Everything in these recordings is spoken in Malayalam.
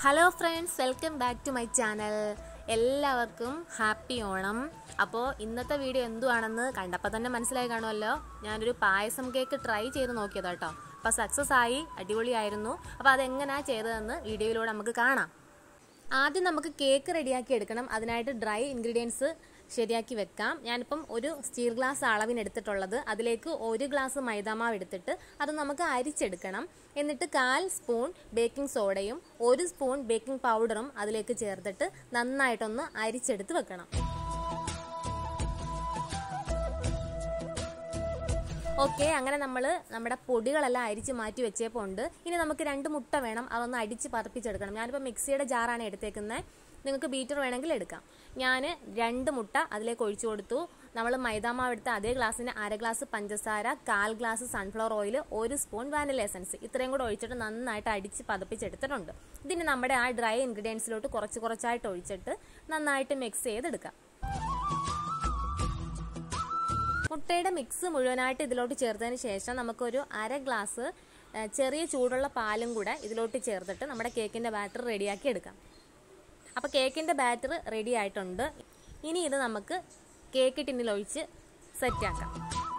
hello friends welcome back to my channel എല്ലാവർക്കും ഹാപ്പി ഓണം അപ്പോൾ ഇന്നത്തെ വീഡിയോ എന്തുവാണെന്ന് കണ്ടപ്പോൾ തന്നെ മനസ്സിലായി കാണുമല്ലോ ഞാനൊരു പായസം കേക്ക് ട്രൈ ചെയ്ത് നോക്കിയതാ കേട്ടോ അപ്പോൾ സക്സസ് ആയി അടിപൊളിയായിരുന്നു അപ്പോൾ അതെങ്ങനെയാണ് ചെയ്തതെന്ന് വീഡിയോയിലൂടെ നമുക്ക് കാണാം ആദ്യം നമുക്ക് കേക്ക് റെഡിയാക്കി എടുക്കണം അതിനായിട്ട് ഡ്രൈ ഇൻഗ്രീഡിയൻസ് ശരിയാക്കി വെക്കാം ഞാനിപ്പം ഒരു സ്റ്റീൽ ഗ്ലാസ് അളവിന് എടുത്തിട്ടുള്ളത് അതിലേക്ക് ഒരു ഗ്ലാസ് മൈദാമാവ് എടുത്തിട്ട് അത് നമുക്ക് അരിച്ചെടുക്കണം എന്നിട്ട് കാൽ സ്പൂൺ ബേക്കിംഗ് സോഡയും ഒരു സ്പൂൺ ബേക്കിംഗ് പൗഡറും അതിലേക്ക് ചേർത്തിട്ട് നന്നായിട്ടൊന്ന് അരിച്ചെടുത്ത് വെക്കണം ഓക്കെ അങ്ങനെ നമ്മൾ നമ്മുടെ പൊടികളെല്ലാം അരിച്ച് മാറ്റി വെച്ചപ്പോൾ ഉണ്ട് ഇനി നമുക്ക് രണ്ട് മുട്ട വേണം അതൊന്ന് അടിച്ച് പതപ്പിച്ചെടുക്കണം ഞാനിപ്പോൾ മിക്സിയുടെ ജാറാണ് എടുത്തേക്കുന്നത് നിങ്ങൾക്ക് ബീറ്റർ വേണമെങ്കിൽ എടുക്കാം ഞാൻ രണ്ട് മുട്ട അതിലേക്ക് ഒഴിച്ചു കൊടുത്തു നമ്മൾ മൈദാമാവ് എടുത്ത അതേ ഗ്ലാസ്സിന് അര ഗ്ലാസ് പഞ്ചസാര കാൽ ഗ്ലാസ് സൺഫ്ലവർ ഓയിൽ ഒരു സ്പൂൺ വാനില എസൻസ് ഇത്രയും കൂടെ ഒഴിച്ചിട്ട് നന്നായിട്ട് അടിച്ച് പതപ്പിച്ചെടുത്തിട്ടുണ്ട് ഇതിന് നമ്മുടെ ആ ഡ്രൈ ഇൻഗ്രീഡിയൻസിലോട്ട് കുറച്ച് കുറച്ചായിട്ട് ഒഴിച്ചിട്ട് നന്നായിട്ട് മിക്സ് ചെയ്തെടുക്കാം മുട്ടയുടെ മിക്സ് മുഴുവനായിട്ട് ഇതിലോട്ട് ചേർത്തതിന് ശേഷം നമുക്കൊരു അര ഗ്ലാസ് ചെറിയ ചൂടുള്ള പാലും കൂടെ ഇതിലോട്ട് ചേർത്തിട്ട് നമ്മുടെ കേക്കിൻ്റെ ബാറ്റർ റെഡിയാക്കി എടുക്കാം അപ്പോൾ കേക്കിൻ്റെ ബാറ്റർ റെഡി ആയിട്ടുണ്ട് ഇനി ഇത് നമുക്ക് കേക്ക് ടിന്നിൽ ഒഴിച്ച് സെറ്റാക്കാം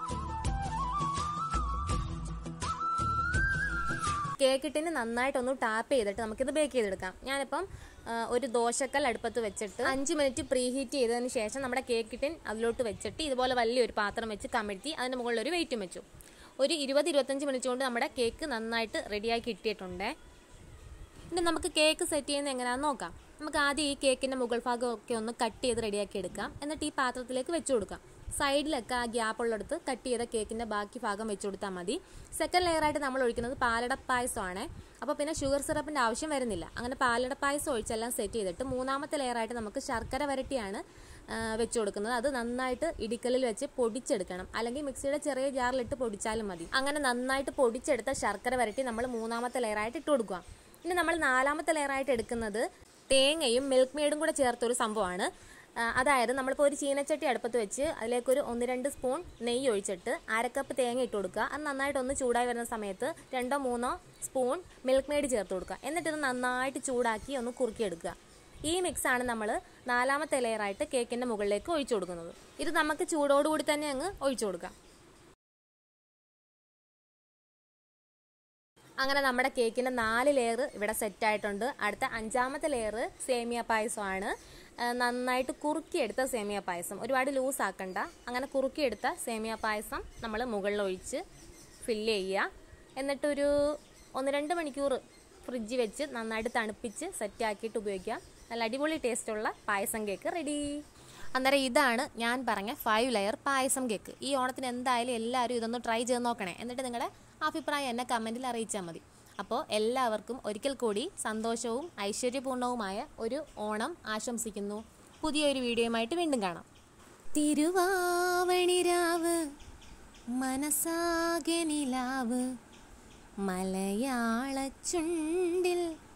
കേക്ക് ടിന് നന്നായിട്ടൊന്ന് ടാപ്പ് ചെയ്തിട്ട് നമുക്കിത് ബേക്ക് ചെയ്തെടുക്കാം ഞാനിപ്പം ഒരു ദോശക്കൽ അടുപ്പത്ത് വെച്ചിട്ട് അഞ്ച് മിനിറ്റ് പ്രീ ഹീറ്റ് ചെയ്തതിന് ശേഷം നമ്മുടെ കേക്ക് ടിൻ അതിലോട്ട് വെച്ചിട്ട് ഇതുപോലെ വലിയൊരു പാത്രം വെച്ച് കമിഴ്ത്തി അതിൻ്റെ മുകളിൽ ഒരു വെയിറ്റും വെച്ചു ഒരു ഇരുപത് ഇരുപത്തഞ്ച് മിനിറ്റ് കൊണ്ട് നമ്മുടെ കേക്ക് നന്നായിട്ട് റെഡിയാക്കി ഇട്ടിട്ടുണ്ട് ഇനി നമുക്ക് കേക്ക് സെറ്റ് ചെയ്യുന്നത് എങ്ങനെയാണെന്ന് നോക്കാം നമുക്ക് ആദ്യം ഈ കേക്കിൻ്റെ മുകൾ ഭാഗമൊക്കെ ഒന്ന് കട്ട് ചെയ്ത് റെഡിയാക്കി എടുക്കാം എന്നിട്ട് ഈ പാത്രത്തിലേക്ക് വെച്ച് കൊടുക്കാം സൈഡിലൊക്കെ ആ ഗ്യാപ്പ് ഉള്ളിടത്ത് കട്ട് ചെയ്ത കേക്കിൻ്റെ ബാക്കി ഭാഗം വെച്ച് കൊടുത്താൽ മതി സെക്കൻഡ് ലെയറായിട്ട് നമ്മൾ ഒഴിക്കുന്നത് പാലട പായസമാണ് അപ്പോൾ പിന്നെ ഷുഗർ സിറപ്പിൻ്റെ ആവശ്യം വരുന്നില്ല അങ്ങനെ പാലട പായസം ഒഴിച്ചെല്ലാം സെറ്റ് ചെയ്തിട്ട് മൂന്നാമത്തെ ലെയറായിട്ട് നമുക്ക് ശർക്കര വരട്ടിയാണ് വെച്ച് കൊടുക്കുന്നത് അത് നന്നായിട്ട് ഇടിക്കലിൽ വെച്ച് പൊടിച്ചെടുക്കണം അല്ലെങ്കിൽ മിക്സിയുടെ ചെറിയ ജാറിലിട്ട് പൊടിച്ചാലും മതി അങ്ങനെ നന്നായിട്ട് പൊടിച്ചെടുത്ത ശർക്കര വരട്ടി നമ്മൾ മൂന്നാമത്തെ ലെയറായിട്ട് ഇട്ട് കൊടുക്കുക ഇനി നമ്മൾ നാലാമത്തെ ലെയറായിട്ട് എടുക്കുന്നത് തേങ്ങയും മിൽക്ക് മെയ്ഡും കൂടെ ചേർത്തൊരു സംഭവമാണ് അതായത് നമ്മളിപ്പോൾ ഒരു ചീനച്ചട്ടി അടുപ്പത്ത് വെച്ച് അതിലേക്കൊരു ഒന്ന് രണ്ട് സ്പൂൺ നെയ്യ് ഒഴിച്ചിട്ട് അരക്കപ്പ് തേങ്ങ ഇട്ട് കൊടുക്കുക അത് നന്നായിട്ട് ഒന്ന് ചൂടായി വരുന്ന സമയത്ത് രണ്ടോ മൂന്നോ സ്പൂൺ മിൽക്ക് മെയ്ഡ് ചേർത്ത് കൊടുക്കുക എന്നിട്ട് ഇത് നന്നായിട്ട് ചൂടാക്കി ഒന്ന് കുറുക്കിയെടുക്കുക ഈ മിക്സാണ് നമ്മൾ നാലാമത്തെ ലെയറായിട്ട് കേക്കിൻ്റെ മുകളിലേക്ക് ഒഴിച്ചു കൊടുക്കുന്നത് ഇത് നമുക്ക് ചൂടോടുകൂടി തന്നെ അങ്ങ് ഒഴിച്ചു കൊടുക്കാം അങ്ങനെ നമ്മുടെ കേക്കിൻ്റെ നാല് ലെയർ ഇവിടെ സെറ്റ് ആയിട്ടുണ്ട് അടുത്ത അഞ്ചാമത്തെ ലെയർ സേമിയ പായസമാണ് നന്നായിട്ട് കുറുക്കിയെടുത്ത സേമിയ പായസം ഒരുപാട് ലൂസ് ആക്കണ്ട അങ്ങനെ കുറുക്കിയെടുത്ത സേമിയ പായസം നമ്മൾ മുകളിൽ ഒഴിച്ച് ഫില്ല് ചെയ്യുക എന്നിട്ടൊരു ഒന്ന് രണ്ട് മണിക്കൂർ ഫ്രിഡ്ജ് വെച്ച് നന്നായിട്ട് തണുപ്പിച്ച് സെറ്റ് ആക്കിയിട്ട് ഉപയോഗിക്കുക നല്ല അടിപൊളി ടേസ്റ്റുള്ള പായസം കേക്ക് റെഡി അന്നേരം ഇതാണ് ഞാൻ പറഞ്ഞ ഫൈവ് ലെയർ പായസം കേക്ക് ഈ ഓണത്തിന് എന്തായാലും എല്ലാവരും ഇതൊന്ന് ട്രൈ ചെയ്ത് നോക്കണേ എന്നിട്ട് നിങ്ങളുടെ അഭിപ്രായം എന്നെ കമൻറ്റിൽ അറിയിച്ചാൽ മതി അപ്പോൾ എല്ലാവർക്കും ഒരിക്കൽ കൂടി സന്തോഷവും ഐശ്വര്യപൂർണവുമായ ഒരു ഓണം ആശംസിക്കുന്നു പുതിയൊരു വീഡിയോയുമായിട്ട് വീണ്ടും കാണാം തിരുവാവണിരാവ് മനസാകെ നിലാവ് മലയാള ചുണ്ടിൽ